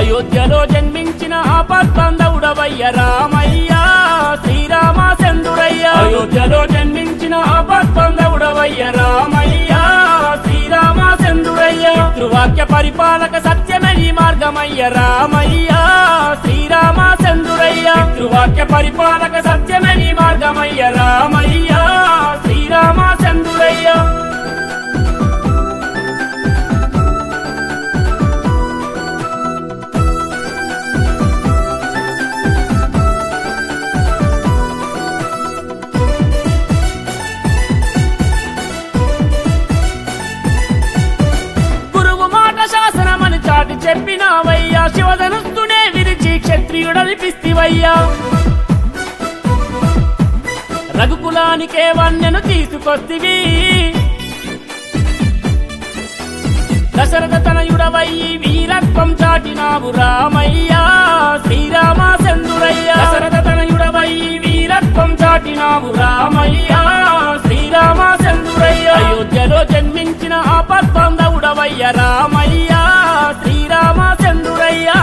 అయోధ్యలో జన్మించిన ఆపద్బంధవుడవయ్య రామయ్య శ్రీరామ చంద్రుడయ్య అయోధ్యలో జన్మించిన ఆపద్బంధవుడవయ్య రామయ్య శ్రీరామ చంద్రుడయ్య పితృవాక్య పరిపాలక సత్యమే ఈ మార్గమయ్య రామయ్య శ్రీరామ చంద్రుడయ్య పితృవాక్య పరిపాలక సత్యమే ఈ మార్గమయ్య రామయ్య శ్రీరామ చంద్రుడయ్య గురువు మాట శాసనమని చాటి చెప్పినావయ్యా శివధనుస్తునే విరిచి క్షత్రియుడనిపిస్తివయ్యా రఘుకులానికే వన్యను తీసుకొస్తివి దశరథ తనయుడవయ్యి వీరత్వం చాటినావు రామయ్యా శ్రీరామ చంద్రుడయ్యా దశరథ తనయుడవయ్యి వీరత్వం చాటినావు రామయ్యా శ్రీరామ చంద్రుడయ్యా అయోధ్యలో జన్మించిన ఆపద్బంధవుడవయ్య రామయ్యా శ్రీరామ చంద్రుడయ్యా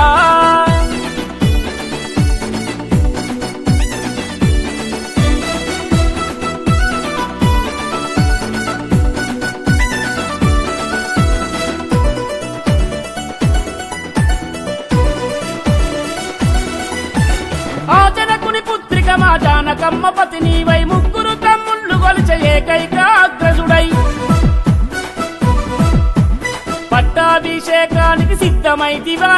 ఆ జనకుని పుత్రిక మా జానకమ్మ పతి నీవై ముగ్గురు తమ్ముళ్ళు కొలిచ ఏకైక అగ్రజుడై పట్టాభిషేకానికి సిద్ధమైతివా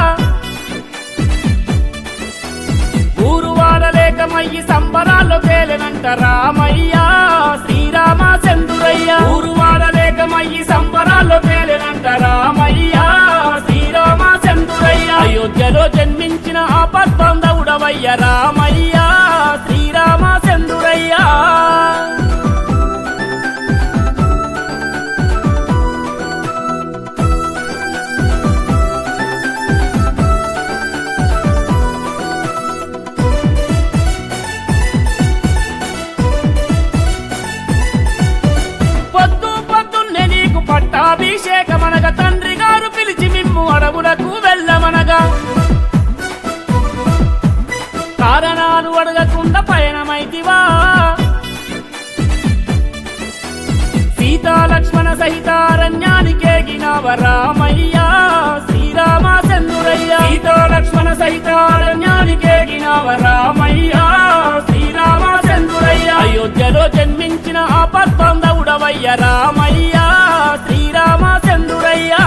ఊరు వాడలేకమయ్యి సంబరాల్లో తేలినంట రామయ్య శ్రీరామ చంద్రుడయ్య ఊరు వాడలేకమయ్యి సంబరాల్లో తేలినంట రామయ్య శ్రీరామ చంద్రుడయ్య అయోధ్యలో జన్మించిన ఆపద్బంధవుడవయ్య రామయ్య శ్రీరామ చంద్రుడయ్యా పొద్దు పొద్దున్నే నీకు పట్టాభిషేకమనగా తండ్రి గారు పిలిచి మిమ్ము అడవులకు వెళ్ళమనగా కారణాలు అడగకుండా పయనమైతివా సీతా లక్ష్మణ సహితారణ్యానికేగినవ రామయ్య శ్రీరామ చంద్రుడయ్య సీతా లక్ష్మణ సహితారణ్యానికేగినవ రామయ్య శ్రీరామ చంద్రుడయ్య అయోధ్యలో జన్మించిన ఆపద్బంధవుడవయ్య రామయ్య శ్రీరామ చంద్రుడయ్యా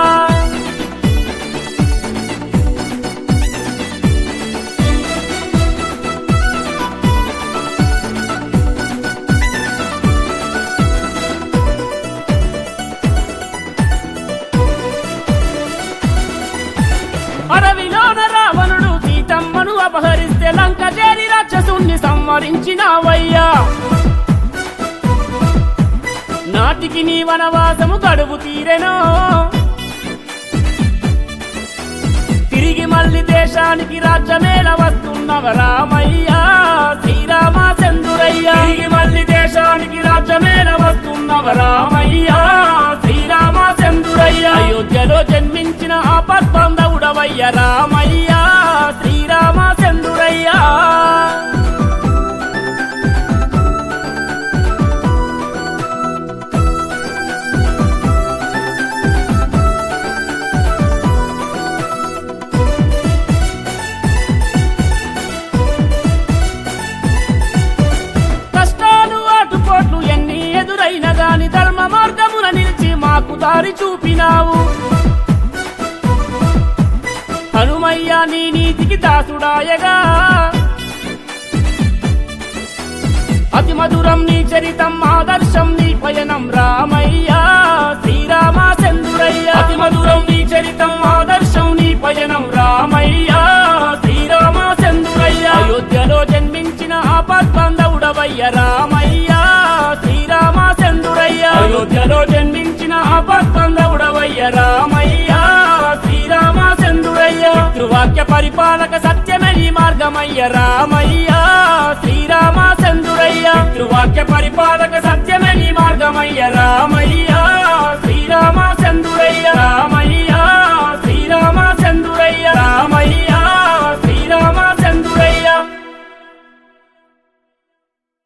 అడవిలోన రావణుడు సీతమ్మను అపహరిస్తే లంక చేరి రాక్షసుణ్ణి సంవరించినావయ్యా నాటికి నీ వనవాసము గడువు తీరెనో తిరిగి మళ్ళీ దేశానికి రాజ్యమేల వస్తున్నవ రామయ్య శ్రీరామ చంద్రుడయ్య తిరిగి మళ్ళీ దేశానికి రాజ్యమేల వస్తున్నవ రామయ్య శ్రీరామ చంద్రుడయ్య అయోధ్యలో జన్మించిన ఆపద్బంధవుడవయ్య రామయ్య శ్రీరామ చంద్రుడయ్యా కష్టాలు ఆటుపోట్లు ఎన్ని ఎదురైన గాని ధర్మ మార్గమున నిలిచి మాకు దారి చూపినావు హనుమయ్య నీ నీతికి దాసుడాయగా అతి మధురం నీ చరితం ఆదర్శం నీ పయనం రామయ్య శ్రీరామ చంద్రుడయ్య అతి మధురం నీ చరితం ఆదర్శం నీ పయనం రామయ్య శ్రీరామ చంద్రుడయ్య అయోధ్యలో జన్మించిన ఆపద్బంధవుడవయ్య రామయ్య శ్రీరామ చంద్రుడయ్య అయోధ్యలో జన్మించిన ఆపద్బంధవుడవయ్య రామయ్య శ్రీరామ చంద్రుడయ్య పితృవాక్య పరిపాలక సత్యమే ఈ మార్గమయ్య రామయ్య